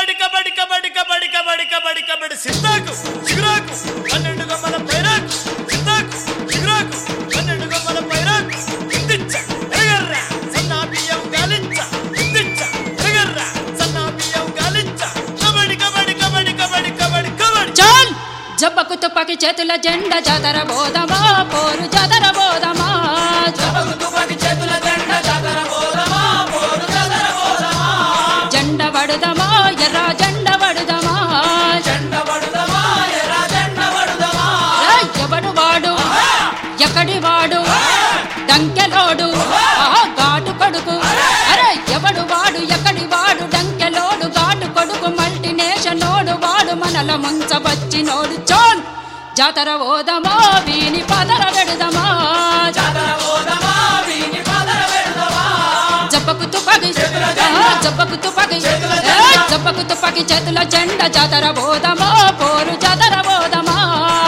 కబడి కబడి కబడి కబడి కబడి కబడి కబడి సిద్ధాకు చిగురాకు పన్నెండు గమ్మల పైరాకు సిద్ధాకు చిగురాకు పన్నెండు గమ్మల పైరాకు ఇందిచ్చ ఎరగర్రా సన్నా బియ్యం గాలించ ఇందిచ్చ ఎరగర్రా సన్నా బియ్యం గాలించ కబడి కబడి కబడి కబడి కబడి కబడి చాల్ జబ్బకు తుపాకి చేతుల జెండ జాతర బోధమా పోరు జాతర బోధమా జెండ వడుదమా ఎర్ర జెండ వడుదమా ఏయ్, ఎవడు వాడు ఎక్కడి వాడు డంకెలోడు ఆ ఘాటు కొడుకు అరే ఎవడు వాడు ఎక్కడి వాడు డంకెలోడు ఘాటు కొడుకు మల్టీనేషనోడు వాడు మనల ముంచబచ్చినోడు చోన్ జాతర ఓదమా వీని పదర పెడదమా జబ్బకు తుపాకి ఆ, జబ్బకు తుపాకి ఏయ్, జబ్బకు తుపాకి చేతుల జెండ జాతర బోధమా పోరు జాతర బోధమా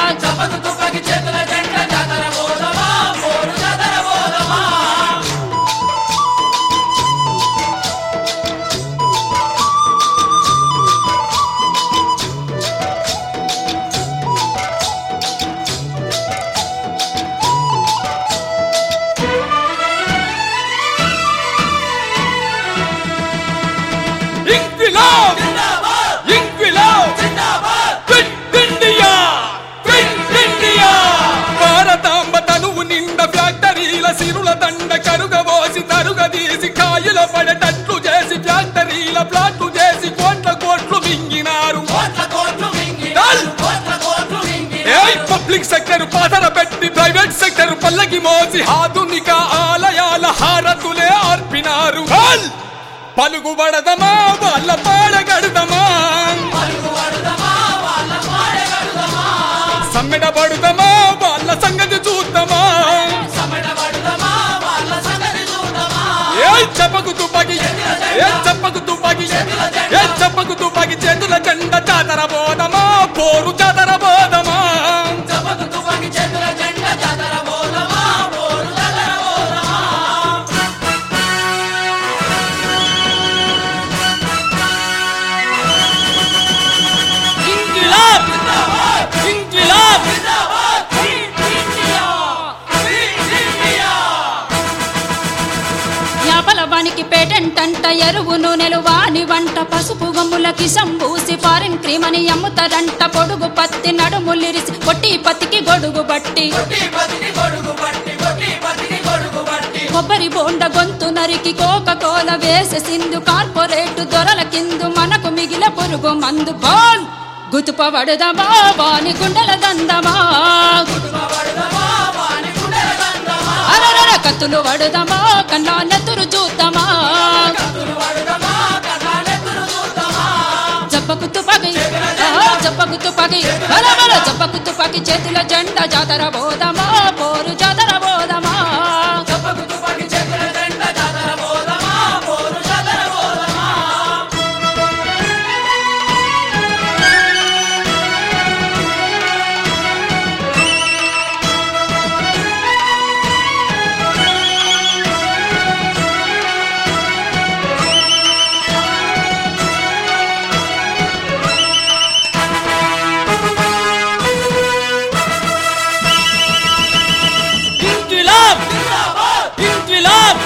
ఇంక్విలాబ్ ఇంక్విలాబ్ క్విట్ ఇండియా క్విట్ ఇండియా భారతాంబ తనువు నిండ ఫ్యాక్టరీల సిరుల దండ కరుగబోసి తరుగదీసి కాయల పడేటట్లు చేసి ఫ్యాక్టరీల ప్లాట్లు చేసి కోట్ల కోట్లు మింగినారు డల్! ఏయ్ పబ్లిక్ సెక్టర్ పాతర పెట్టి ప్రైవేట్ సెక్టర్ పల్లకి మోసి ఆధునిక ఆలయాల హారతులే అర్పినారు డల్! పలుకుబడదమా వాళ్ళ పాడగడదమా సమ్మెడబడుదమా వాళ్ళ సంగతి చూద్దామా ఏ చెప్పకు తుపాకి ఏ చెప్పకు తుపాకి ఏ చెప్పకు తుపాకి చేతుల జెండ జాతర బోధమా పోరు జాతర బోధమా ఇంకిలాబ్ ఇంకిలాబ్ యాపలవానికి పేటెంట్ అంట ఎరువు నూనెలు వాని వంట పసుపు గమ్ములకి సంబూసి ఫారిన్ క్రీమ్ అని అమ్ముతారంట పొడుగు పత్తి నడుములిరిసి పొట్టి పత్తికి గొడుగు బట్టి కొబ్బరి బోండ గొంతు నరికి కోక కోల వేసేసిందు కార్పొరేట్ దొరల కిందు మనకు మిగిల పురుగు మందు బాన్ గుతుపబడదమా వాని గుండెల దందమా అరరర కత్తులు వడుదమా కన్నా నెత్తురు చూద్దామా జబ్బకు తుపాకి ఆహా, జబ్బకు తుపాకి బల బల జబ్బకు తుపాకి చేతుల జెండా జాతర బోధమా పోరు జాతర బోధమా ఇంకిలాబ్ ఇంకిలాబ్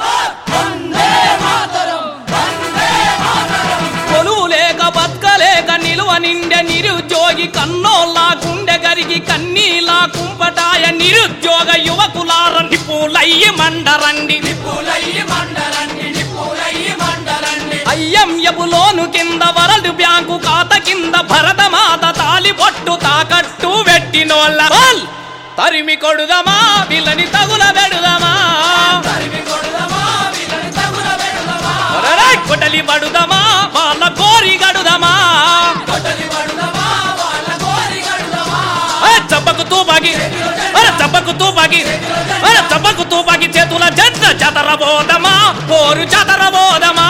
కొలువు లేక బతకలేక నిలువ నిండె నిరుద్యోగి కన్నోళ్ళ గుండె గరిగి కన్నీలా కుంపటాయ నిరుద్యోగ యువకులార నిపులయ్యి మండరండి అయ్యంయపు లోను కింద వరల్డ్ బ్యాంకు ఖాత కింద భరతమాత తాలి పొట్టు తాకట్టు పెట్టినోళ్ళ వాల్! తరిమి కొడుదమా వీళ్ళని తగుల పెడుదమా అరెరే! కొటలి పడుదమా వాళ్ళ కోరి గడుదమా ఏ చప్పకు తూపాకి అరే చప్పకు తూపాకి అరే చప్పకు తూపాకి చేతుల జంట జతర బోధమా పోరు జతర బోధమా